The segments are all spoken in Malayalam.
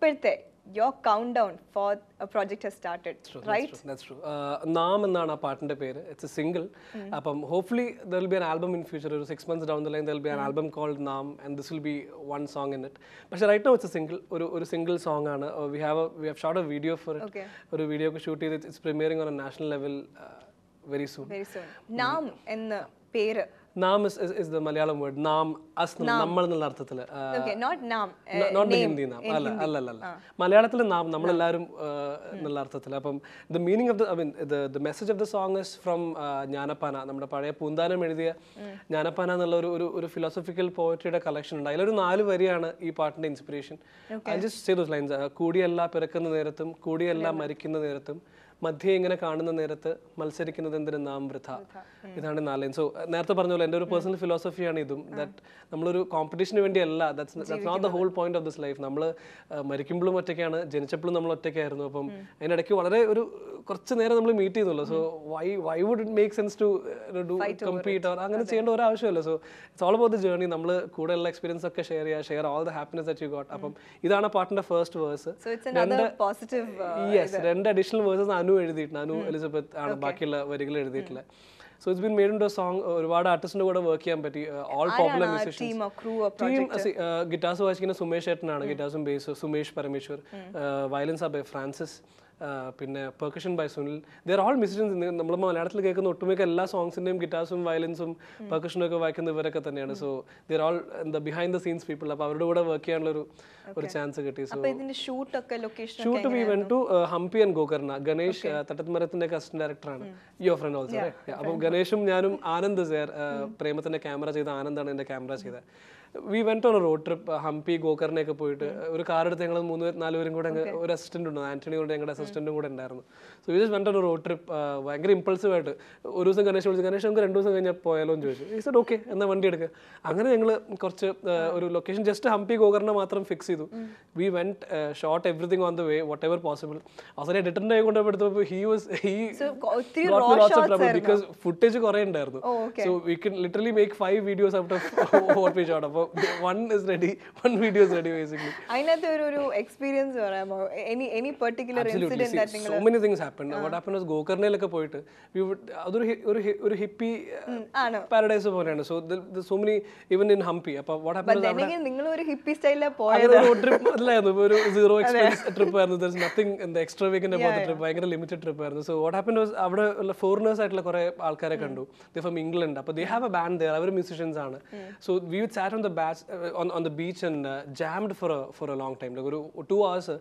ഇപ്പോഴത്തെ your count down for project has started right that's true Naam എന്നാണ് ആ പാട്ടിന്റെ പേര് ഇറ്റ്സ് എ സിംഗിൾ അപ്പം hopefully there will be an album in future ഒരു six months down the line there will be an album called Naam and this will be one song in it പക്ഷേ right no it's a single ഒരു ഒരു സിംഗിൾ സോങ് ആണ് we have we have shot a video for Okay. It ഒരു വീഡിയോ ഒക്കെ ഷൂട്ട് ചെയ്ത് it's premiering on a national level very soon very soon Naam എന്ന പേര് Naam is is the Malayalam word Naam as നമ്മൾ എന്നുള്ള അർത്ഥത്തിൽ okay not Naam not the Hindi Naam അല്ല അല്ല അല്ല അല്ല മലയാളത്തിൽ നാം നമ്മളെല്ലാവരും ആഹ്, എന്നുള്ള അർത്ഥത്തിൽ അപ്പം the meaning of the I mean the message of the song is from Jnanappana നമ്മുടെ പഴയ പൂന്താനം എഴുതിയ ജ്ഞാനപ്പാന എന്നുള്ള ഒരു ഒരു ഒരു ഫിലോസഫിക്കൽ പോയട്രിയുടെ കളക്ഷൻ ഉണ്ട് അതിലൊരു നാല് വരിയാണ് ഈ പാട്ടിന്റെ inspiration I just say those lines കൂടിയല്ല പിറക്കുന്ന നേരത്തും കൂടിയല്ല മരിക്കുന്ന നേരത്തും മധ്യേ ഇങ്ങനെ കാണുന്ന നേരത്ത് മത്സരിക്കുന്നത് എന്തിന് നാം വൃഥ ഇതാണ് നാല് ലൈൻ സോ നേരത്തെ പറഞ്ഞ പോലെ എൻ്റെ ഒരു പേഴ്സണൽ ഫിലോസഫിയാണ് ഇതും ദാറ്റ് നമ്മളൊരു കോമ്പറ്റീഷന് വേണ്ടിയല്ല that's that's not the whole point of this life നമ്മൾ മരിക്കുമ്പോഴും ഒറ്റയ്ക്കാണ് ജനിച്ചപ്പോഴും നമ്മൾ ഒറ്റയ്ക്കായിരുന്നു അപ്പം അതിനിടയ്ക്ക് വളരെ ഒരു കുറച്ച് നേരം നമ്മൾ മീറ്റ് ചെയ്യുന്നുള്ളൂ so why why would it make sense to do compete or അങ്ങനെ ചെയ്യേണ്ട ഒരു ആവശ്യമില്ല so it's all about the journey നമ്മൾ കൂടെയുള്ള എക്സ്പീരിയൻസ് ഒക്കെ ഷെയർ ചെയ്യുക share all the happiness that you got അപ്പം ഇതാണ് പാട്ടിന്റെ first verse so it's another positive yes രണ്ട് അഡീഷണൽ വേഴ്സസ് അനു എഴുതിയിട്ടുണ്ട് അനു എലിസബത്ത് ആണ് ബാക്കിയുള്ള വരികൾ എഴുതിയിട്ടുള്ളത് so it's been made in song ഒരുപാട് ആർട്ടിസ്റ്റിന്റെ കൂടെ വർക്ക് ചെയ്യാൻ പറ്റി all popular team crew team guitars വായിക്കുന്ന സുമേഷ് ഏട്ടനാണ് ഗിറ്റാർസും bass Sumesh Parameshwar violins by Francis ആ, പിന്നെ percussion by Sunil there all musicians നമ്മൾ മലയാളത്തിൽ കേൾക്കുന്ന ഒട്ടുമിക്ക എല്ലാ സോങ്സിന്റെയും ഗിറ്റാർസും വയലൻസും പെർക്കഷനും ഒക്കെ വായിക്കുന്ന ഇവരൊക്കെ തന്നെയാണ് സോ ദർ ഓൾ എന്താ ബിഹൈൻഡ് ദ സീൻസ് പീപ്പിൾ അപ്പോൾ അവരുടെ കൂടെ വർക്ക് ചെയ്യാനുള്ള ഒരു ഒരു ചാൻസ് കിട്ടി സോ അപ്പൊ ഇതിന്റെ ഷൂട്ട് ഒക്കെ location shoot we went to Hampi and Gokarna Ganesh തട്ടത്മരത്തിന്റെ അസിസ്റ്റന്റ് ഡയറക്ടറാണ് യുവർ ഫ്രണ്ട് ഓൾസോ അപ്പം ഗണേഷും ഞാനും ആനന്ദ് സാർ പ്രേമത്തിന്റെ ക്യാമറ ചെയ്ത ആനന്ദാണ് എന്റെ ക്യാമറ ചെയ്തത് we went on road trip Hampi ഗോകർണയൊക്കെ പോയിട്ട് ഒരു കാർ എടുത്ത് ഞങ്ങൾ മൂന്ന് പേര് നാല് പേരും കൂടെ അങ്ങ് ഒരു അസിസ്റ്റന്റ് ഉണ്ട് ആന്റണി കൊണ്ട് ഞങ്ങളുടെ അസിസ്റ്റന്റും കൂടെ ഉണ്ടായിരുന്നു so we just went on road trip ഭയങ്കര ഇമ്പൾസീവ് ആയിട്ട് ഒരു ദിവസം ഗണേഷ് വിളിച്ചു ഗണേഷ് നമുക്ക് രണ്ട് ദിവസം കഴിഞ്ഞാൽ പോയാലോ എന്ന് ചോദിച്ചു ഈ സാർ ഓക്കെ എന്നാൽ വണ്ടി എടുക്കുക അങ്ങനെ ഞങ്ങൾ കുറച്ച് ആ, ഒരു ലൊക്കേഷൻ ജസ്റ്റ് ഹംപി ഗോകർണ മാത്രം ഫിക്സ് ചെയ്തു we went shot everything on the way whatever possible അവസാനം എഡിറ്ററിന്റെ കൈ കൊണ്ടുപോയപ്പോൾ ഹി വാസ് ഹി ഒത്തിരി raw shots ബിക്കോസ് ഫുട്ടേജ് കുറെ ഉണ്ടായിരുന്നു Oh, okay. So we can literally make five videos out of what we shot അപ്പോൾ one is ready one video is ready basically അതിനകത്ത് ഒരു ഒരു എക്സ്പീരിയൻസ് പറയാമോ any any particular incident that നിങ്ങൾ so many things happen what happen was ഗോകർണയിലൊക്കെ പോയിട്ട് we would- അതൊരു ഹി- ഒരു ഹി- ഒരു ഹിപ്പി ആണ് പാരഡൈസ് പോലെയാണ് so so many even in Hampi അപ്പോൾ വാട്ട് ഹാപ്പൻ അല്ലെങ്കിൽ നിങ്ങൾ ഒരു ഹിപ്പി സ്റ്റൈലിലെ പോയത് അങ്ങനെ റോഡ് ട്രിപ്പ് അല്ലായിരുന്നു ഇപ്പൊ ഒരു സീറോ എക്സ്പെൻസ് ട്രിപ്പ് ആയിരുന്നു ദർ നത്തിങ് എന്താ എക്സ്ട്രാ വീക്കിന്റെ പോലത്തെ ട്രിപ്പ് ഭയങ്കര ലിമിറ്റഡ് ട്രിപ്പ് ആയിരുന്നു സോ വാട്ട് ഹാപ്പൻ വാസ് അവിടെ ഉള്ള ഫോറിനേഴ്സ് ആയിട്ടുള്ള കുറെ ആൾക്കാരെ കണ്ടു ദ ഫ്രം ഇംഗ്ലണ്ട് അപ്പോൾ they have a band there അവർ മ്യൂസിഷ്യൻസ് ആണ് so we with sat on the batch on the beach and jammed for for a long time ഒരു two hours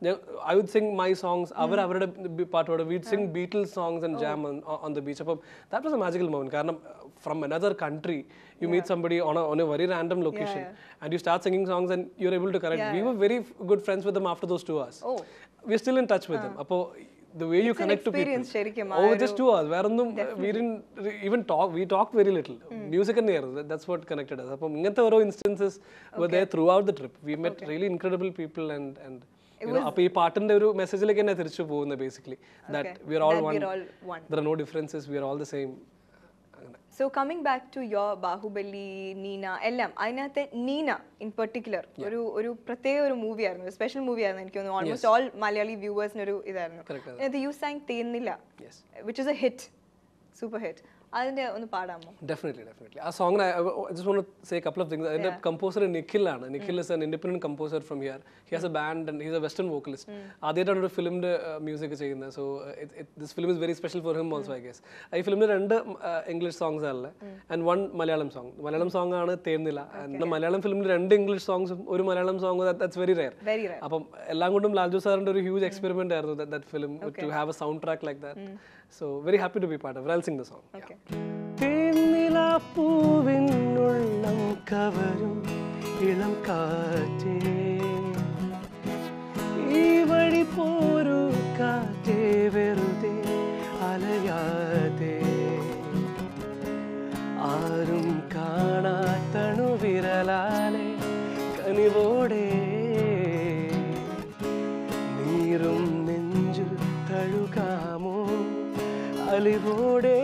I would sing my songs അവർ അവരുടെ ബി- പാട്ടോടെ we'd sing Beatles songs and jam on the beach അപ്പം that was a magical moment കാരണം from another country you meet somebody on a, on a very random location and you start singing songs and you're able to connect. We were very f- good friends with them after those two hours. Oh. We're still in touch with them. അപ്പോൾ the way you connect to people. experience ശരിക്കും, Oh, just two hours. വേറൊന്നും we didn't re- even talk. We talked very little. Music തന്നെയായിരുന്നു. That- That's what connected us. അപ്പം ഇങ്ങനത്തെ ഓരോ instances were there throughout the trip. We met really incredible people and and you know, അപ്പോൾ ഈ പാട്ടിന്റെ ഒരു മെസ്സേജിലേക്ക് തന്നെ തിരിച്ചു പോകുന്നത് basically that we are all That one we're all one. There are no differences we are all the same so coming back to your Baahubali Neena എല്ലാം അതിനകത്തെ നീന ഇൻ പെർട്ടിക്കുലർ ഒരു ഒരു പ്രത്യേക ഒരു മൂവി ആയിരുന്നു സ്പെഷ്യൽ മൂവി ആയിരുന്നു എനിക്ക് തോന്നുന്നു ഓൾമോസ്റ്റ് ഓൾ മലയാളി വ്യൂവേഴ്സിന് ഒരു ഇതായിരുന്നു Correct, അതിനകത്ത് യു സാങ് തേന്നില്ല Yes. Which is a hit super hit അതിന്റെ ഒന്ന് പാടാമോ ഡെഫിനറ്റ്ലി ഡെഫിനറ്റ്ലി ആ സോങ്ങിന് just want say couple of things അതിന്റെ കമ്പോസർ നിഖിലാണ് Nikhil is an independent composer from here he has a band and he's a western vocalist ആദ്യമായിട്ടാണ് ഒരു ഫിലിമിന്റെ മ്യൂസിക് ചെയ്യുന്നത് so this film is very special for him also I guess ഈ ഫിലിമിൽ രണ്ട് ഇംഗ്ലീഷ് സോങ്സ് ആണ് and one Malayalam song Malayalam song ആണ് തേർന്നില്ല എന്നാൽ മലയാളം ഫിലിമിൽ രണ്ട് ഇംഗ്ലീഷ് സോങ്സും ഒരു Malayalam song that's very rare very rare അപ്പം എല്ലാം കൊണ്ടും ലാൽജു സാറിന്റെ ഒരു ഹ്യൂജ് എക്സ്പെരിമെന്റ് ആയിരുന്നു that film to have a sound track like that so very happy to be part of I sing the song okay തേന്നിലാപ്പൂവിനുള്ളം കവരും ഇളം കാറ്റേ ഈ വഴി പോരു കാറ്റേ വെറുതെ അലയാതെ ആരും കാണാത്തണു വിരലാലെ കനിവോടെ നീറും നെഞ്ചു തഴുകാമോ അലിവോടെ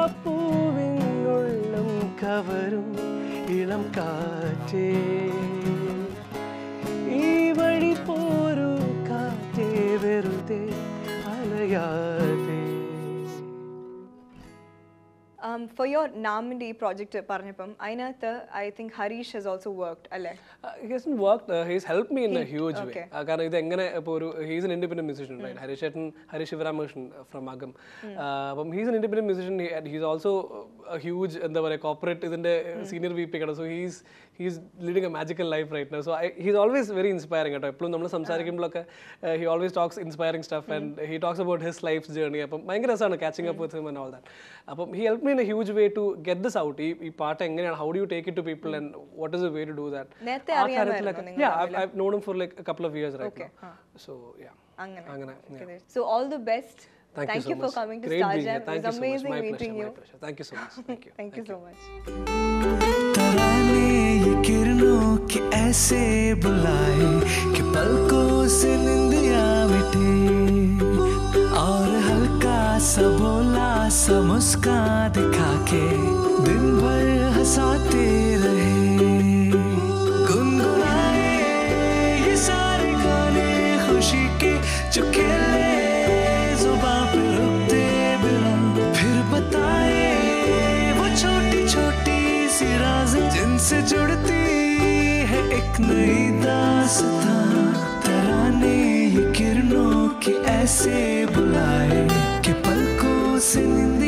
തേന്നിലാപ്പൂവിനുള്ളം കവരും ഇളം കാറ്റേ यादें Um, for your നാമിൻ്റെ ഈ പ്രോജക്റ്റ് പറഞ്ഞപ്പം അതിനകത്ത് I think Harish has also worked അല്ലേ he has work he's help me in a huge way okay. കാരണം ഇത് എങ്ങനെ ഇപ്പോൾ ഒരു he's an independent musician right Harish ചേട്ടൻ ഹരീഷ് ശിവരാമകൃഷ്ണൻ ഫ്രം അകം അപ്പം he's an independent musician he's also huge എന്താ പറയുക കോപ്പറേറ്റ് ഇതിന്റെ സീനിയർ വി പി കേട്ടോ so he's he's leading a magical life right no so he's always very inspiring കേട്ടോ എപ്പോഴും നമ്മൾ സംസാരിക്കുമ്പോഴൊക്കെ he always talks inspiring stuff and he talks about his life journey അപ്പം ഭയങ്കര രസമാണ് catching up with him and all that അപ്പം he help me in a huge way to get this out ഈ ഈ പാട്ട് എങ്ങനെയാണ് how do you take it to people and what is a way to do that നേരത്തെ ആ അറിയാമായിരുന്നോ കാര്യത്തിലൊക്കെ yeah I've, I've known him for like a couple of years right now so yeah അങ്ങനെ അങ്ങനെ yeah. So all the best thank, thank you you so for much coming to great star being here jam thank it's you so much amazing my pleasure meeting you my pleasure thank you so much thank you thank you so much तराने ये किरणों के ऐसे बुलाए कि पलकों से निंदिया मिटे और हल्का सा भोला सा मुस्कान दिखा के दिन भर हंसाते रहे गुनगुनाए ये सारे गाने खुशी के जो खेले जुबां पे रुकते बिना फिर बताए वो छोटी छोटी सी राजें जिनसे जुड़ती है एक नई दास्तां तराने ये किरणों के ऐसे बुलाए कि पलकों से निंदिया